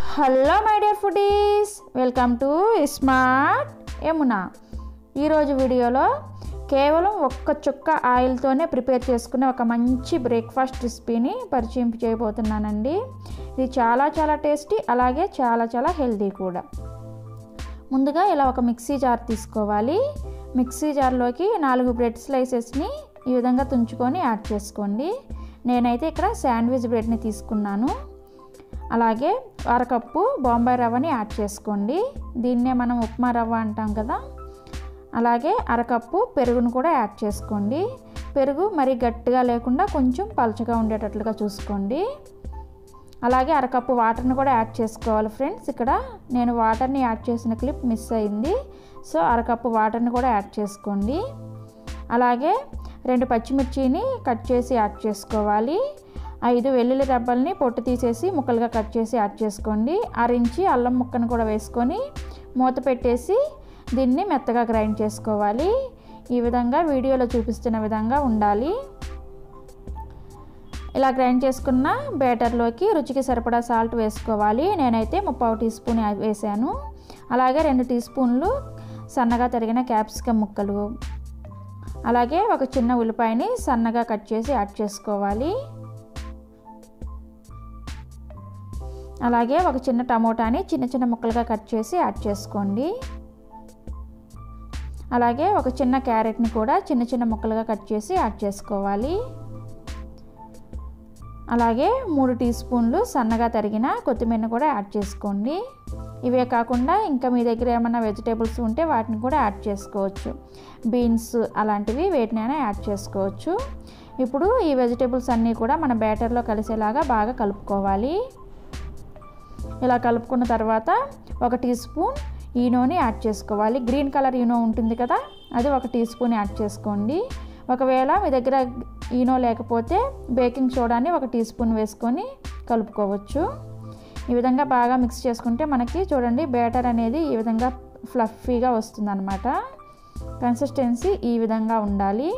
hello my dear foodies welcome to smart Yamuna ఈరోజు వీడియోలో కేవలం ఒక్క చుక్క ఆయిల్తోనే ప్రిపేర్ చేసుకునే ఒక మంచి బ్రేక్ఫాస్ట్ రెసిపీని పరిచయం చేయబోతున్నానండి ఇది చాలా చాలా టేస్టీ అలాగే చాలా చాలా హెల్తీ కూడా ముందుగా ఇలా ఒక మిక్సీ జార్ తీసుకోవాలి మిక్సీ జార్లోకి నాలుగు బ్రెడ్ స్లైసెస్ని ఈ విధంగా తుంచుకొని యాడ్ చేసుకోండి నేనైతే ఇక్కడ శాండ్విచ్ బ్రెడ్ని తీసుకున్నాను అలాగే అరకప్పు బొంబాయి రవ్వని యాడ్ చేసుకోండి దీన్నే మనం ఉప్మా రవ్వ అంటాం కదా అలాగే అరకప్పు పెరుగును కూడా యాడ్ చేసుకోండి పెరుగు మరీ గట్టిగా లేకుండా కొంచెం పలచగా ఉండేటట్లుగా చూసుకోండి అలాగే అరకప్పు వాటర్ని కూడా యాడ్ చేసుకోవాలి ఫ్రెండ్స్ ఇక్కడ నేను వాటర్ని యాడ్ చేసిన క్లిప్ మిస్ అయింది సో అరకప్పు వాటర్ని కూడా యాడ్ చేసుకోండి అలాగే రెండు పచ్చిమిర్చిని కట్ చేసి యాడ్ చేసుకోవాలి ఐదు వెల్లుల్లి రబ్బల్ని పొట్టు తీసేసి ముక్కలుగా కట్ చేసి యాడ్ చేసుకోండి అరించి అల్లం ముక్కను కూడా వేసుకొని మూత పెట్టేసి దీన్ని మెత్తగా గ్రైండ్ చేసుకోవాలి ఈ విధంగా వీడియోలో చూపిస్తున్న విధంగా ఉండాలి ఇలా గ్రైండ్ చేసుకున్న బేటర్లోకి రుచికి సరిపడా సాల్ట్ వేసుకోవాలి నేనైతే ముప్పావు టీ స్పూన్ వేసాను అలాగే రెండు టీ స్పూన్లు సన్నగా తరిగిన క్యాప్సికమ్ ముక్కలు అలాగే ఒక చిన్న ఉల్లిపాయని సన్నగా కట్ చేసి యాడ్ చేసుకోవాలి అలాగే ఒక చిన్న టమోటాని చిన్న చిన్న ముక్కలుగా కట్ చేసి యాడ్ చేసుకోండి అలాగే ఒక చిన్న క్యారెట్ని కూడా చిన్న చిన్న ముక్కలుగా కట్ చేసి యాడ్ చేసుకోవాలి అలాగే మూడు టీ స్పూన్లు సన్నగా తరిగిన కొత్తిమీరని కూడా యాడ్ చేసుకోండి ఇవే కాకుండా ఇంకా మీ దగ్గర ఏమైనా వెజిటేబుల్స్ ఉంటే వాటిని కూడా యాడ్ చేసుకోవచ్చు బీన్స్ అలాంటివి వేటినైనా యాడ్ చేసుకోవచ్చు ఇప్పుడు ఈ వెజిటేబుల్స్ అన్నీ కూడా మన బ్యాటర్లో కలిసేలాగా బాగా కలుపుకోవాలి ఇలా కలుపుకున్న తర్వాత ఒక టీ స్పూన్ ఈనోని యాడ్ చేసుకోవాలి గ్రీన్ కలర్ ఈనో ఉంటుంది కదా అది ఒక టీ స్పూన్ యాడ్ చేసుకోండి ఒకవేళ మీ దగ్గర ఈనో లేకపోతే బేకింగ్ సోడాని ఒక టీ స్పూన్ వేసుకొని కలుపుకోవచ్చు ఈ విధంగా బాగా మిక్స్ చేసుకుంటే మనకి చూడండి బ్యాటర్ అనేది ఈ విధంగా ఫ్లఫీగా వస్తుందన్నమాట కన్సిస్టెన్సీ ఈ విధంగా ఉండాలి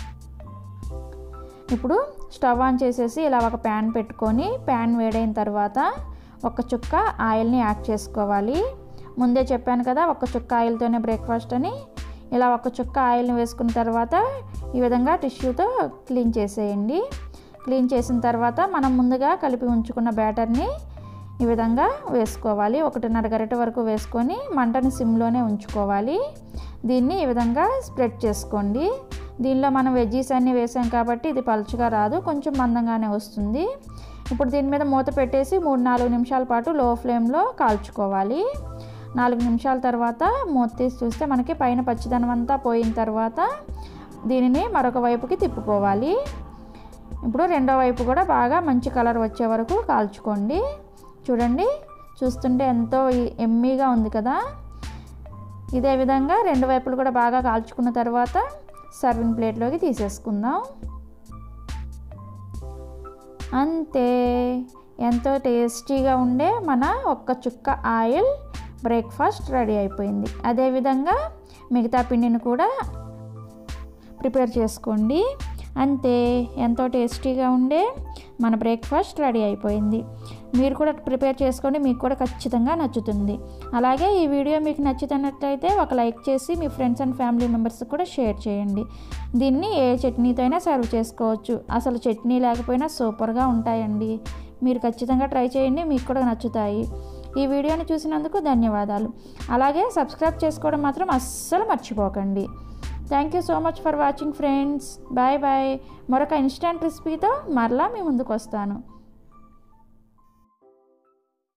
ఇప్పుడు స్టవ్ ఆన్ చేసేసి ఇలా ఒక ప్యాన్ పెట్టుకొని ప్యాన్ వేడైన తర్వాత ఒక చుక్క ఆయిల్ని యాడ్ చేసుకోవాలి ముందే చెప్పాను కదా ఒక చుక్క ఆయిల్తోనే బ్రేక్ఫాస్ట్ అని ఇలా ఒక చుక్క ఆయిల్ని వేసుకున్న తర్వాత ఈ విధంగా టిష్యూతో క్లీన్ చేసేయండి క్లీన్ చేసిన తర్వాత మనం ముందుగా కలిపి ఉంచుకున్న బ్యాటర్ని ఈ విధంగా వేసుకోవాలి ఒకటిన్నర గరిట వరకు వేసుకొని మంటని సిమ్లోనే ఉంచుకోవాలి దీన్ని ఈ విధంగా స్ప్రెడ్ చేసుకోండి దీనిలో మనం వెజ్జీస్ అన్నీ వేసాం కాబట్టి ఇది పలుచగా రాదు కొంచెం మందంగానే వస్తుంది ఇప్పుడు దీని మీద మూత పెట్టేసి మూడు నాలుగు నిమిషాల పాటు లో ఫ్లేమ్లో కాల్చుకోవాలి నాలుగు నిమిషాల తర్వాత మూత తీసి చూస్తే మనకి పైన పచ్చిదనం అంతా పోయిన తర్వాత దీనిని మరొక వైపుకి తిప్పుకోవాలి ఇప్పుడు రెండో వైపు కూడా బాగా మంచి కలర్ వచ్చే వరకు కాల్చుకోండి చూడండి చూస్తుంటే ఎంతో ఎమ్మీగా ఉంది కదా ఇదే విధంగా రెండు వైపులు కూడా బాగా కాల్చుకున్న తర్వాత సర్వింగ్ ప్లేట్లోకి తీసేసుకుందాం అంతే ఎంతో టేస్టీగా ఉండే మన ఒక్క చుక్క ఆయిల్ బ్రేక్ఫాస్ట్ రెడీ అయిపోయింది అదేవిధంగా మిగతా పిండిని కూడా ప్రిపేర్ చేసుకోండి అంతే ఎంతో టేస్టీగా ఉండే మన బ్రేక్ఫాస్ట్ రెడీ అయిపోయింది మీరు కూడా ప్రిపేర్ చేసుకోండి మీకు కూడా ఖచ్చితంగా నచ్చుతుంది అలాగే ఈ వీడియో మీకు నచ్చుతున్నట్లయితే ఒక లైక్ చేసి మీ ఫ్రెండ్స్ అండ్ ఫ్యామిలీ మెంబర్స్కి కూడా షేర్ చేయండి దీన్ని ఏ చట్నీతో అయినా సర్వ్ చేసుకోవచ్చు అసలు చట్నీ లేకపోయినా సూపర్గా ఉంటాయండి మీరు ఖచ్చితంగా ట్రై చేయండి మీకు కూడా నచ్చుతాయి ఈ వీడియోని చూసినందుకు ధన్యవాదాలు అలాగే సబ్స్క్రైబ్ చేసుకోవడం మాత్రం అస్సలు మర్చిపోకండి thank you so much for watching friends bye bye మరొక ఇన్స్టెంట్ రెసిపీతో మరలా మీ ముందుకు వస్తాను